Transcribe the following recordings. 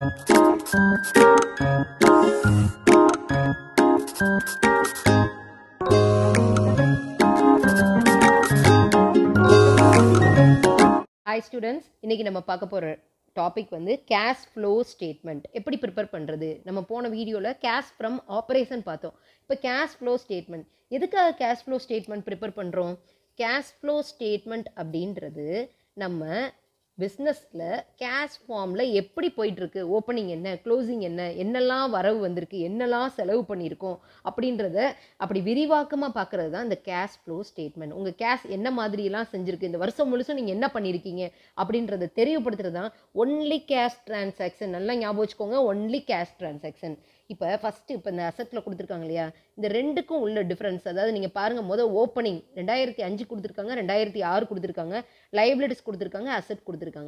hi students இன்னைக்கு நம்ம பார்க்க போகிற டாபிக் வந்து கேஷ் ஃப்ளோ ஸ்டேட்மெண்ட் எப்படி ப்ரிப்பேர் பண்ணுறது நம்ம போன வீடியோவில் கேஷ் ஃப்ரம் ஆப்ரேஷன் பார்த்தோம் இப்போ கேஷ் ஃப்ளோ ஸ்டேட்மெண்ட் எதுக்காக கேஷ் ஃப்ளோ ஸ்டேட்மெண்ட் ப்ரிப்பேர் பண்ணுறோம் கேஷ் ஃப்ளோ ஸ்டேட்மெண்ட் அப்படின்றது நம்ம பிஸ்னஸில் கேஷ் ஃபார்மில் எப்படி போயிட்டுருக்கு ஓப்பனிங் என்ன க்ளோசிங் என்ன என்னெல்லாம் வரவு வந்திருக்கு என்னெல்லாம் செலவு பண்ணியிருக்கோம் அப்படின்றத அப்படி விரிவாக்கமாக பார்க்குறது தான் இந்த கேஷ் ஃப்ளோ ஸ்டேட்மெண்ட் உங்கள் கேஷ் என்ன மாதிரியெல்லாம் செஞ்சுருக்கு இந்த வருஷம் முழுசும் நீங்கள் என்ன பண்ணியிருக்கீங்க அப்படின்றத தெரியப்படுத்துறது தான் ஒன்லி கேஷ் டிரான்சாக்ஷன் நல்லா ஞாபகம் வச்சுக்கோங்க ஒன்லி கேஷ் டிரான்சாக்ஷன் இப்போ ஃபஸ்ட்டு இப்போ இந்த அசட்டில் கொடுத்துருக்காங்க இல்லையா இந்த ரெண்டுக்கும் உள்ள டிஃப்ரென்ஸ் அதாவது நீங்கள் பாருங்கள் முதல் ஓப்பனிங் ரெண்டாயிரத்தி அஞ்சு கொடுத்துருக்காங்க ரெண்டாயிரத்தி ஆறு கொடுத்துருக்காங்க லைபிலிட்டிஸ் கொடுத்துருக்காங்க அசட் கொடுத்துருக்காங்க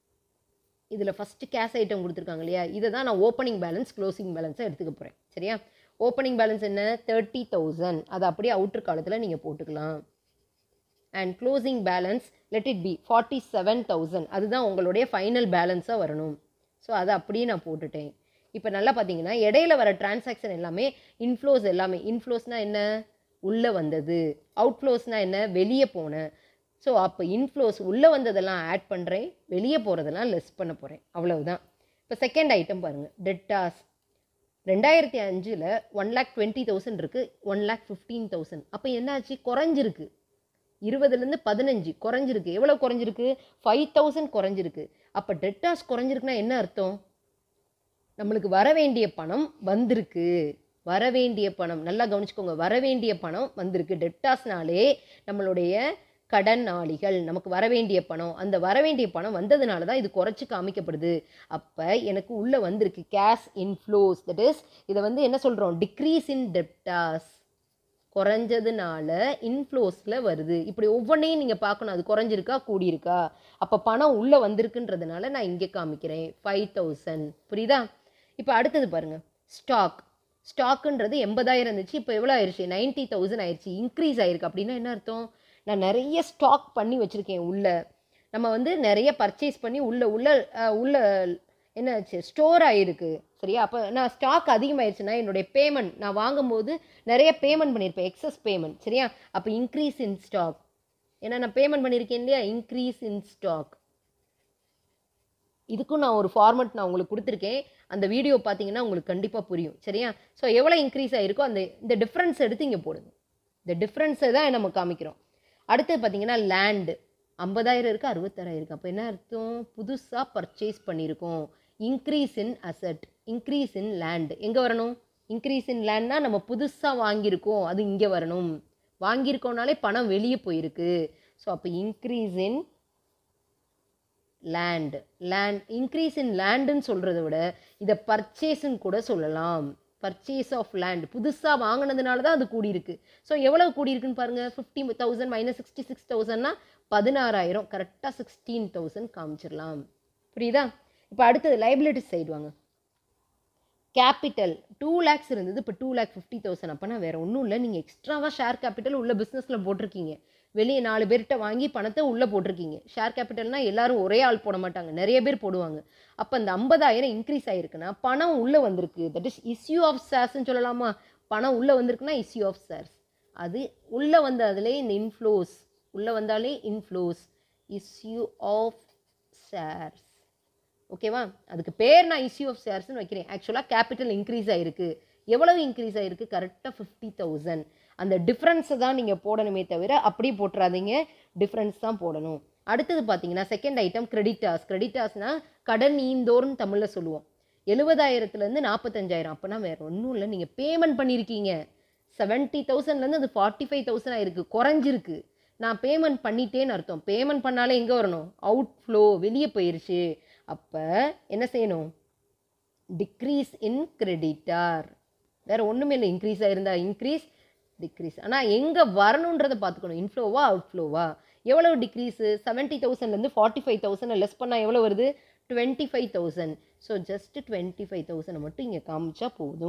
இதில் ஃபஸ்ட்டு கேஷ் ஐட்டம் கொடுத்துருக்காங்க இல்லையா இதை தான் நான் ஓப்பனிங் பேலன்ஸ் க்ளோசிங் பேலன்ஸை எடுத்துக்க போகிறேன் சரியா ஓப்பனிங் பேலன்ஸ் என்ன தேர்ட்டி தௌசண்ட் அதை அப்படியே அவுட்டர் காலத்தில் நீங்கள் போட்டுக்கலாம் and closing balance let it be forty seven thousand அதுதான் உங்களுடைய ஃபைனல் பேலன்ஸாக வரணும் ஸோ அதை அப்படியே நான் போட்டுட்டேன் இப்போ நல்லா பார்த்தீங்கன்னா இடையில வர டிரான்சாக்ஷன் எல்லாமே இன்ஃப்ளோஸ் எல்லாமே இன்ஃப்ளோஸ்னால் என்ன உள்ளே வந்தது அவுட்ஃப்ளோஸ்னால் என்ன வெளியே போனேன் ஸோ அப்போ இன்ஃப்ளோஸ் உள்ளே வந்ததெல்லாம் ஆட் பண்ணுறேன் வெளியே போகிறதெல்லாம் லெஸ் பண்ண போகிறேன் அவ்வளவுதான் இப்போ செகண்ட் ஐட்டம் பாருங்கள் டெட்டாஸ் ரெண்டாயிரத்தி அஞ்சில் ஒன் லேக் டுவெண்ட்டி தௌசண்ட் இருக்குது ஒன் லேக் ஃபிஃப்டீன் தௌசண்ட் அப்போ என்னாச்சு குறைஞ்சிருக்கு இருபதுலேருந்து பதினஞ்சு குறைஞ்சிருக்கு எவ்வளோ குறைஞ்சிருக்கு ஃபைவ் தௌசண்ட் குறைஞ்சிருக்கு அப்போ டெட்டாஸ் குறைஞ்சிருக்குன்னா என்ன அர்த்தம் நம்மளுக்கு வர வேண்டிய பணம் வந்திருக்கு வர வேண்டிய பணம் நல்லா கவனிச்சுக்கோங்க வர வேண்டிய பணம் வந்திருக்கு டெட்டாஸ்னாலே நம்மளுடைய கடனாளிகள் நமக்கு வர வேண்டிய பணம் அந்த வர வேண்டிய பணம் வந்ததுனால தான் இது குறைச்சி காமிக்கப்படுது அப்போ எனக்கு உள்ளே வந்திருக்கு கேஷ் இன்ஃப்ளோஸ் தட் இஸ் இதை வந்து என்ன சொல்கிறோம் டிக்ரீஸ் இன் டெப்டாஸ் குறைஞ்சதுனால இன்ஃப்ளோஸில் வருது இப்படி ஒவ்வொன்றையும் நீங்கள் பார்க்கணும் அது குறைஞ்சிருக்கா கூடியிருக்கா அப்போ பணம் உள்ளே வந்திருக்குன்றதுனால நான் இங்கே காமிக்கிறேன் ஃபைவ் தௌசண்ட் புரியுதா இப்போ அடுத்தது பாருங்கள் ஸ்டாக் ஸ்டாக்குன்றது எண்பதாயிரம் இருந்துச்சு இப்போ எவ்வளோ ஆயிடுச்சு நைன்ட்டி தௌசண்ட் ஆயிடுச்சு இன்க்ரீஸ் ஆயிருக்கு அப்படின்னா என்ன அர்த்தம் நான் நிறைய ஸ்டாக் பண்ணி வச்சுருக்கேன் உள்ள நம்ம வந்து நிறைய பர்ச்சேஸ் பண்ணி உள்ள உள்ள அஹ், உள்ள என்னாச்சு ஸ்டோர் ஆகிருக்கு சரியா அப்போ நான் ஸ்டாக் அதிகமாயிருச்சுன்னா என்னுடைய பேமெண்ட் நான் வாங்கும்போது நிறைய பேமெண்ட் பண்ணியிருப்பேன் எக்ஸஸ் பேமெண்ட் சரியா அப்போ இன்க்ரீஸ் இன் ஸ்டாக் ஏன்னா நான் பேமெண்ட் பண்ணியிருக்கேன் இல்லையா இன்க்ரீஸ் இன் ஸ்டாக் இதுக்கும் நான் ஒரு ஃபார்மட் நான் உங்களுக்கு கொடுத்துருக்கேன் அந்த வீடியோ பார்த்தீங்கன்னா உங்களுக்கு கண்டிப்பாக புரியும் சரியா ஸோ எவ்வளோ இன்க்ரீஸ் ஆகிருக்கோ அந்த இந்த டிஃப்ரென்ஸ் எடுத்து இங்கே போடுங்க இந்த டிஃப்ரென்ஸை தான் நம்ம காமிக்கிறோம் அடுத்து பார்த்தீங்கன்னா லேண்டு ஐம்பதாயிரம் இருக்குது அறுபத்தாயிரம் இருக்குது அப்போ என்ன அர்த்தம் புதுசாக பர்ச்சேஸ் பண்ணியிருக்கோம் increase in asset increase in land எங்கே வரணும் இன்க்ரீஸ் இன் லேண்ட்னா நம்ம புதுசாக வாங்கியிருக்கோம் அது இங்கே வரணும் வாங்கியிருக்கோம்னாலே பணம் வெளியே போயிருக்கு ஸோ அப்போ increase in land land increase in லேண்டுன்னு சொல்கிறத விட இதை பர்ச்சேஸ்ன்னு கூட சொல்லலாம் பர்ச்சேஸ் ஆஃப் லேண்ட் புதுசாக வாங்கினதுனால தான் அது கூடியிருக்கு ஸோ எவ்வளோ கூடியிருக்குன்னு பாருங்கள் fifty thousand minus sixty six தௌசண்ட்னா பதினாறாயிரம் கரெக்டாக சிக்ஸ்டீன் தௌசண்ட் காமிச்சிடலாம் புரியுதா இப்போ அடுத்தது லைபிலிட்டி சைடு வாங்க கேபிட்டல் டூ லேக்ஸ் இருந்தது இப்போ டூ லேக் ஃபிஃப்டி தௌசண்ட் அப்போனா வேறு ஒன்றும் இல்லை நீங்கள் எக்ஸ்ட்ராவாக ஷேர் கேபிட்டல் உள்ள பிஸ்னஸில் போட்டிருக்கீங்க வெளியே நாலு பேர்கிட்ட வாங்கி பணத்தை உள்ளே போட்டிருக்கீங்க ஷேர் கேபிட்டல்னா எல்லாரும் ஒரே ஆள் போட மாட்டாங்க நிறைய பேர் போடுவாங்க அப்போ அந்த ஐம்பதாயிரம் இன்க்ரீஸ் ஆகிருக்குன்னா பணம் உள்ளே வந்திருக்கு தட் இஸ் இஸ்யூ ஆஃப் ஷேர்ஸ்ன்னு சொல்லலாமா பணம் உள்ளே வந்திருக்குன்னா இஸ்யூ ஆஃப் ஷேர்ஸ் அது உள்ளே வந்த அதுலேயே இந்த இன்ஃப்ளோஸ் உள்ளே வந்தாலே இன்ஃப்ளோஸ் இஸ்யூ ஆஃப் ஷேர்ஸ் ஓகேவா அதுக்கு பேர் நான் இஸ்யூ ஆஃப் ஷேர்ஸ்னு வைக்கிறேன் ஆக்சுவலாக கேபிட்டல் இன்க்ரீஸ் ஆயிருக்கு எவ்வளவு இன்க்ரீஸ் ஆயிருக்கு கரெக்டாக ஃபிஃப்டி தௌசண்ட் அந்த டிஃப்ரென்ஸை தான் நீங்கள் போடணுமே தவிர அப்படியே போட்டுறாதீங்க டிஃப்ரென்ஸ் தான் போடணும் அடுத்தது பார்த்தீங்கன்னா செகண்ட் ஐட்டம் கிரெடிட்டாஸ் கிரெடிட்டாஸ்னால் கடன் ஈந்தோர்னு தமிழில் சொல்லுவோம் எழுபதாயிரத்துலேருந்து நாற்பத்தஞ்சாயிரம் அப்போனா வேறு ஒன்றும் இல்லை நீங்கள் பேமெண்ட் பண்ணியிருக்கீங்க செவன்ட்டி தௌசண்ட்லேருந்து அது ஃபார்ட்டி ஃபைவ் தௌசண்ட் ஆயிருக்கு குறைஞ்சிருக்கு நான் பேமெண்ட் பண்ணிட்டேன்னு அர்த்தம் பேமெண்ட் பண்ணாலே எங்கே வரணும் அவுட் ஃப்ளோ வெளியே போயிருச்சு அப்போ என்ன செய்யணும் டிக்ரீஸ் இன் கிரெடிட்டார் வேறு ஒன்றுமே இல்லை இன்க்ரீஸ் ஆயிருந்தா இன்க்ரீஸ் டிக்ரீஸ் ஆனால் எங்கே வரணுன்றதை பார்த்துக்கணும் இன்ஃப்ளோவா அவுட் ஃப்ளோவா எவ்வளோ டிக்ரீஸு செவன்ட்டி தௌசண்ட்லேருந்து ஃபார்ட்டி ஃபைவ் தௌசண்ட் லெஸ் பண்ணால் எவ்வளோ வருது twenty five thousand so just twenty five thousand மட்டும் இங்கே காமிச்சா போதும்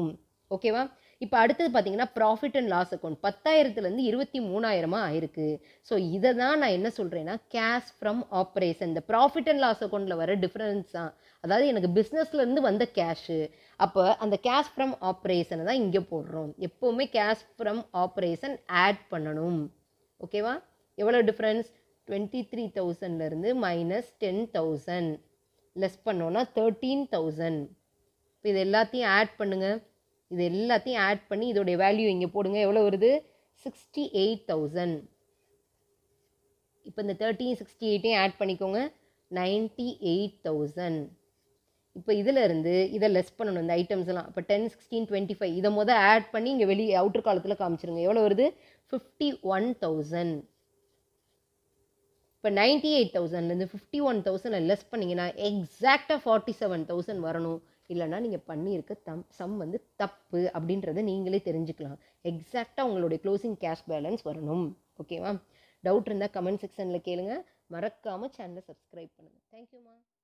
ஓகேவா இப்போ அடுத்தது பார்த்தீங்கன்னா ப்ராஃபிட் அண்ட் லாஸ் அக்கௌண்ட் பத்தாயிரத்துலேருந்து இருபத்தி மூணாயிரமா ஆயிருக்கு ஸோ இதை தான் நான் என்ன சொல்கிறேன்னா கேஷ் ஃப்ரம் ஆப்ரேஷன் இந்த ப்ராஃபிட் அண்ட் லாஸ் அக்கௌண்ட்டில் வர டிஃப்ரென்ஸ் தான் அதாவது எனக்கு பிஸ்னஸ்லேருந்து வந்த கேஷு அப்போ அந்த கேஷ் ஃப்ரம் ஆப்ரேஷனை தான் இங்கே போடுறோம் எப்போவுமே கேஷ் ஃப்ரம் ஆப்ரேஷன் ஆட் பண்ணணும் ஓகேவா எவ்வளோ டிஃப்ரென்ஸ் டுவெண்ட்டி த்ரீ தௌசண்ட்லேருந்து மைனஸ் டென் தௌசண்ட் லெஸ் பண்ணோன்னா தேர்ட்டீன் தௌசண்ட் இப்போ இது எல்லாத்தையும் ஆட் பண்ணுங்கள் இது எல்லாத்தையும் ஆட் பண்ணி இதோடைய வேல்யூ இங்கே போடுங்க எவ்வளோ வருது சிக்ஸ்டி எயிட் தௌசண்ட் இப்போ இந்த தேர்ட்டின் சிக்ஸ்டி எயிட்டையும் ஆட் பண்ணிக்கோங்க நைன்ட்டி எயிட் தௌசண்ட் இப்போ இதில் இருந்து இதை லெஸ் பண்ணணும் இந்த ஐட்டம்ஸ் எல்லாம் இப்போ டென் சிக்ஸ்டீன் டுவெண்ட்டி ஃபைவ் இதை மொதல் ஆட் பண்ணி இங்கே வெளியே அவுட்டர் காலத்தில் காமிச்சிருங்க எவ்வளோ வருது ஃபிஃப்டி ஒன் தௌசண்ட் இப்போ நைன்ட்டி எயிட் தௌசண்ட்லேருந்து ஃபிஃப்டி ஒன் தௌசண்ட் லெஸ் பண்ணிங்கன்னா எக்ஸாக்டாக ஃபார்ட்டி செவன் தௌசண்ட் வரணும் இல்லைனா நீங்கள் பண்ணியிருக்க தம் சம் வந்து தப்பு அப்படின்றத நீங்களே தெரிஞ்சுக்கலாம் எக்ஸாக்டாக உங்களுடைய க்ளோசிங் கேஷ் பேலன்ஸ் வரணும் ஓகேவா டவுட் இருந்தால் கமெண்ட் செக்ஷனில் கேளுங்க மறக்காமல் சேனலை சப்ஸ்கிரைப் பண்ணுங்கள் தேங்க்யூம்மா